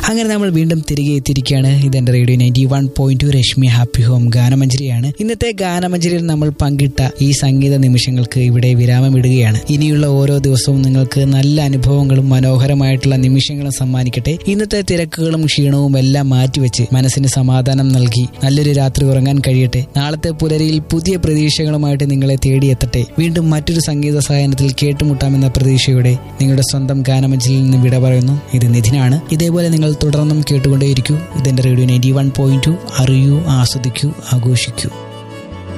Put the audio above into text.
അങ്ങനെ നമ്മൾ വീണ്ടും തിരികെ എത്തിയിരിക്കുകയാണ് ഇതെന്റെ radio ninety one point two Rashmi happy home ഗാനമഞ്ജരിയാണ് ഇന്നത്തെ ഗാനമഞ്ജരിയിൽ നമ്മൾ പങ്കിട്ട ഈ സംഗീത നിമിഷങ്ങൾക്ക് ഇവിടെ വിരാമമിടുകയാണ് ഇനിയുള്ള ഓരോ ദിവസവും നിങ്ങൾക്ക് നല്ല അനുഭവങ്ങളും മനോഹരമായിട്ടുള്ള നിമിഷങ്ങളും സമ്മാനിക്കട്ടെ ഇന്നത്തെ തിരക്കുകളും ക്ഷീണവും എല്ലാം മാറ്റിവെച്ച് മനസ്സിന് സമാധാനം നൽകി നല്ലൊരു രാത്രി ഉറങ്ങാൻ കഴിയട്ടെ നാളത്തെ പുലരിയിൽ പുതിയ പ്രതീക്ഷകളുമായിട്ട് നിങ്ങളെ തേടിയെത്തട്ടെ വീണ്ടും മറ്റൊരു സംഗീത സായനത്തിൽ കേട്ടുമുട്ടാമെന്ന പ്രതീക്ഷയോടെ നിങ്ങളുടെ സ്വന്തം ഗാനമഞ്ചലിൽ നിന്ന് വിട പറയുന്നു ഇത് നിധിനാണ് ഇതേപോലെ നിങ്ങൾ തുടർന്നും കേട്ടുകൊണ്ടേയിരിക്കൂ ഇതെന്റെ radio ninety one point two അറിയൂ ആസ്വദിക്കൂ ആഘോഷിക്കൂ